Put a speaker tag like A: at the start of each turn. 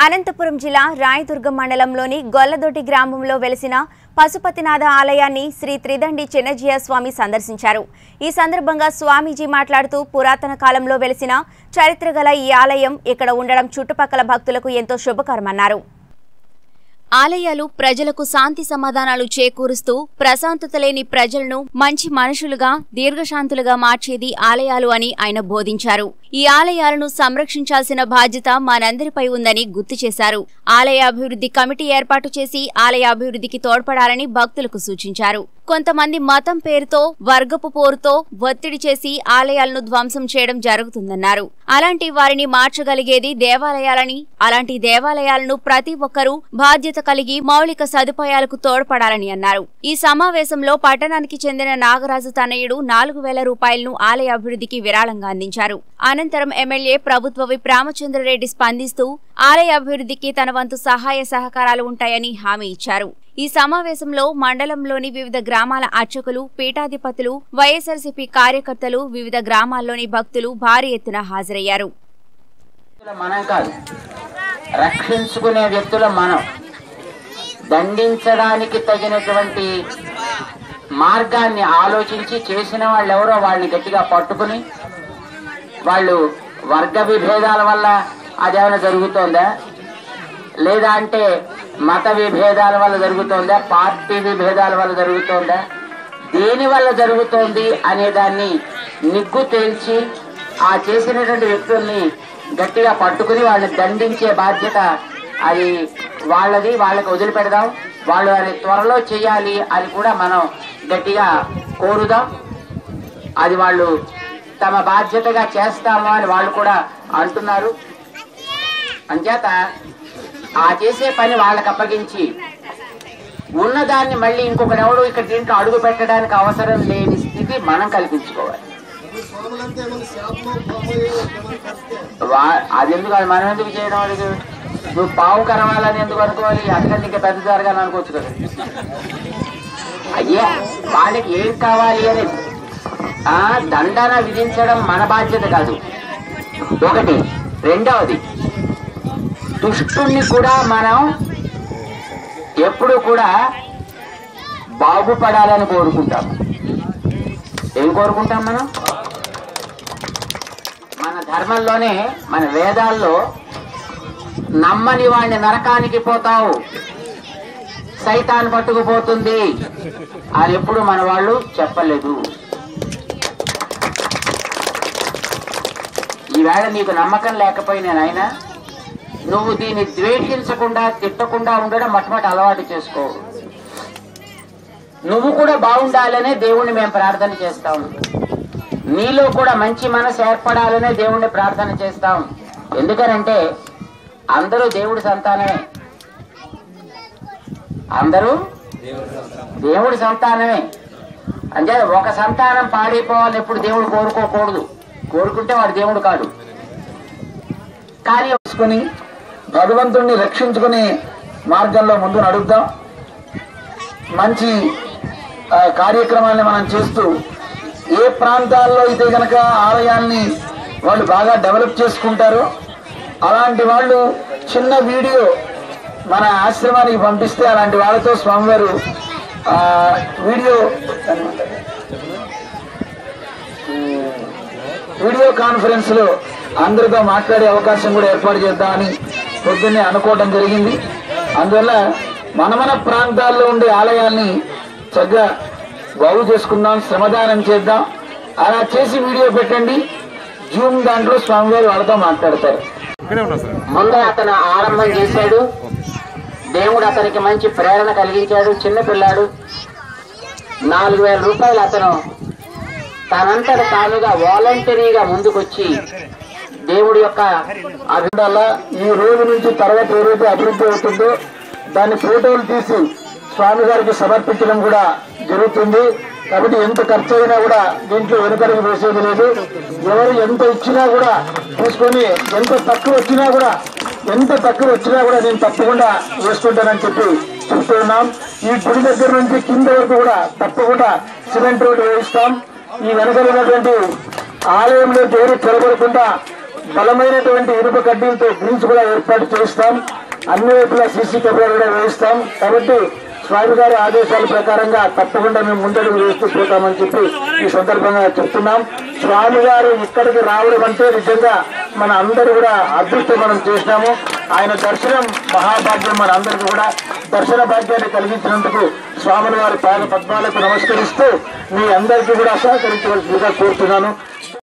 A: అనంతపురం జిల్లా రాయదుర్గం మండలంలోని గొల్లదొడ్డి గ్రామంలో వెలిసిన పశుపతినాథ ఆలయాన్ని శ్రీ త్రిదండి చిన్నజీయ స్వామి సందర్శించారు ఈ సందర్భంగా స్వామీజీ మాట్లాడుతూ పురాతన కాలంలో వెలిసిన చరిత్ర గల ఈ ఆలయం ఇక్కడ ఉండడం చుట్టుపక్కల భక్తులకు ఎంతో శుభకరమన్నారు ఆలయాలు ప్రజలకు శాంతి సమాధానాలు చేకూరుస్తూ ప్రశాంతత లేని ప్రజలను మంచి మనుషులుగా దీర్ఘశాంతులుగా మార్చేది ఆలయాలు అని ఆయన బోధించారు ఈ ఆలయాలను సంరక్షించాల్సిన బాధ్యత మనందరిపై ఉందని గుర్తు చేశారు ఆలయ అభివృద్ధి కమిటీ ఏర్పాటు చేసి ఆలయ అభివృద్ధికి తోడ్పడాలని భక్తులకు సూచించారు కొంతమంది మతం పేరుతో వర్గపు పోరుతో ఒత్తిడి చేసి ఆలయాలను ధ్వంసం చేయడం జరుగుతుందన్నారు అలాంటి వారిని మార్చగలిగేది దేవాలయాలని అలాంటి దేవాలయాలను ప్రతి ఒక్కరూ బాధ్యత కలిగి మౌలిక సదుపాయాలకు తోడ్పడాలని అన్నారు ఈ సమావేశంలో పట్టణానికి చెందిన నాగరాజు తనయుడు నాలుగు వేల రూపాయలను ఆలయ అభివృద్ధికి విరాళంగా అందించారు అనంతరం ఎమ్మెల్యే ప్రభుత్వ విప్ రామచంద్రరెడ్డి స్పందిస్తూ ఆలయ అభివృద్ధికి తన వంతు సహాయ సహకారాలు ఉంటాయని హామీ ఇచ్చారు ఈ సమావేశంలో మండలంలోని వివిధ గ్రామాల అర్చకులు పీఠాధిపతులు వైఎస్ఆర్సీపీ కార్యకర్తలు వివిధ గ్రామాల్లోని భక్తులు భారీ ఎత్తున హాజరయ్యారు
B: వ్యక్తుల మనం కాదు రక్షించుకునే వ్యక్తుల మనం దండించడానికి తగినటువంటి మార్గాన్ని ఆలోచించి చేసిన వాళ్ళు ఎవరో వాళ్ళని గట్టిగా పట్టుకుని వాళ్ళు వర్గ విభేదాల వల్ల అదేమైనా జరుగుతోందా లేదా అంటే మత విభేదాల వల్ల జరుగుతోందా పార్టీ విభేదాల వల్ల జరుగుతోందా దేని వల్ల జరుగుతోంది అనే దాన్ని నిగ్గు తేల్చి ఆ చేసినటువంటి వ్యక్తుల్ని గట్టిగా పట్టుకుని వాళ్ళని దండించే బాధ్యత అది వాళ్ళది వాళ్ళకి వదిలిపెడదాం వాళ్ళు అది త్వరలో చేయాలి అని కూడా మనం గట్టిగా కోరుదాం అది వాళ్ళు తమ బాధ్యతగా చేస్తాము అని వాళ్ళు కూడా అంటున్నారు అంచేత ఆ చేసే పని వాళ్ళకి అప్పగించి ఉన్నదాన్ని మళ్ళీ ఇంకొకరెవడు ఇక్కడ దీంట్లో అడుగు పెట్టడానికి అవసరం లేని స్థితి మనం కల్పించుకోవాలి వా- అది ఎందుకు అది మనం ఎందుకు చేయడం అది నువ్వు పావు కరవాలని ఎందుకు అనుకోవాలి అంతకంటే ఇంకా పెద్ద జరగాలని అనుకోవచ్చు కదా అయ్యే వాళ్ళకి ఏం కావాలి అని ఆ దండన విధించడం మన బాధ్యత కాదు ఒకటి రెండవది దుష్టుణ్ణి కూడా మనం ఎప్పుడు కూడా బాగుపడాలని కోరుకుంటాం ఏం కోరుకుంటాం మనం మన ధర్మంలోనే మన వేదాల్లో నమ్మని వాడిని నరకానికి పోతావు సైతాన్ పట్టుకుపోతుంది అని ఎప్పుడు మన వాళ్ళు చెప్పలేదు ఈవేళ నీకు నమ్మకం లేకపోయినా నాయనా నువ్వు దీన్ని ద్వేషించకుండా తిట్టకుండా ఉండడం మొట్టమొదటి అలవాటు చేసుకో నువ్వు కూడా బాగుండాలనే దేవుణ్ణి మేము ప్రార్థన చేస్తాం నీలో కూడా మంచి మనసు ఏర్పడాలనే దేవుణ్ణి ప్రార్థన చేస్తాం ఎందుకనంటే అందరూ దేవుడి సంతానమే అందరూ దేవుడి సంతానమే అంటే ఒక సంతానం పాడైపోవాలని ఎప్పుడు దేవుడు కోరుకోకూడదు కోరుకుంటే వాడు దేవుడు కాడు కానీ
C: చేసుకుని భగవంతుణ్ణి రక్షించుకునే మార్గంలో ముందు నడుద్దాం మంచి ఆ, కార్యక్రమాన్ని మనం చేస్తూ ఏ ప్రాంతాల్లో అయితే గనక ఆలయాన్ని వాళ్ళు బాగా డెవలప్ చేసుకుంటారో అలాంటి వాళ్ళు చిన్న వీడియో మన ఆశ్రమానికి పంపిస్తే అలాంటి వాళ్ళతో స్వామివారు ఆ, వీడియో వీడియో కాన్ఫరెన్స్ లో అందరితో మాట్లాడే అవకాశం కూడా ఏర్పాటు చేద్దామని పొద్దున్నే అనుకోవడం జరిగింది అందువల్ల మన మన ప్రాంతాల్లో ఉండే ఆలయాల్ని చక్కగా బాగు చేసుకుందాం శ్రమదానం చేద్దాం అలా చేసి వీడియో పెట్టండి జూమ్ దాంట్లో స్వామివారు వాళ్ళతో మాట్లాడతారు
B: ముందు అతను ఆరంభం చేశాడు దేవుడు అతనికి మంచి ప్రేరణ కలిగించాడు చిన్న పిల్లాడు నాలుగు వేల రూపాయలు అతను తనంతట తానుగా వాలంటరీగా ముందుకొచ్చి దేవుడి యొక్క అభి
C: అలా ఈ రోజు నుంచి తర్వాత ఏదైతే అభివృద్ధి అవుతుందో దాన్ని ఫోటోలు తీసి స్వామి గారికి సమర్పించడం కూడా జరుగుతుంది కాబట్టి ఎంత ఖర్చు అయినా కూడా దీంట్లో వెనుకడికి వేసేది లేదు ఎవరు ఎంత ఇచ్చినా కూడా తీసుకొని ఎంత తక్కువ వచ్చినా కూడా ఎంత తక్కువ వచ్చినా కూడా నేను తప్పకుండా వేసుకుంటానని చెప్పి చెప్తూ ఉన్నాం ఈ గుడి దగ్గర నుంచి కింద వరకు కూడా తప్పకుండా సిమెంట్ రోడ్డు వేయిస్తాం ఈ వెనక ఉన్నటువంటి ఆలయంలో ఎవరు చొరబడకుండా బలమైనటువంటి ఇనుప కడ్డీలతో గ్రిల్స్ కూడా ఏర్పాటు చేస్తాం అన్ని వైపులా సీసీ కెమెరాలు కూడా వేయిస్తాం కాబట్టి స్వామి గారి ఆదేశాల ప్రకారంగా తప్పకుండా మేము ముందడుగు వేస్తూ పోతామని చెప్పి ఈ సందర్భంగా చెప్తున్నాం స్వామి గారు ఇక్కడికి రావడం అంటే నిజంగా మన అందరూ కూడా అదృష్టం మనం చేసినాము ఆయన దర్శనం మహాభాగ్యం మన అందరికీ కూడా దర్శన భాగ్యాన్ని కలిగించినందుకు స్వాముల వారి పాద పద్మాలకు నమస్కరిస్తూ మీ అందరికీ కూడా సహకరించవలసిందిగా కోరుతున్నాను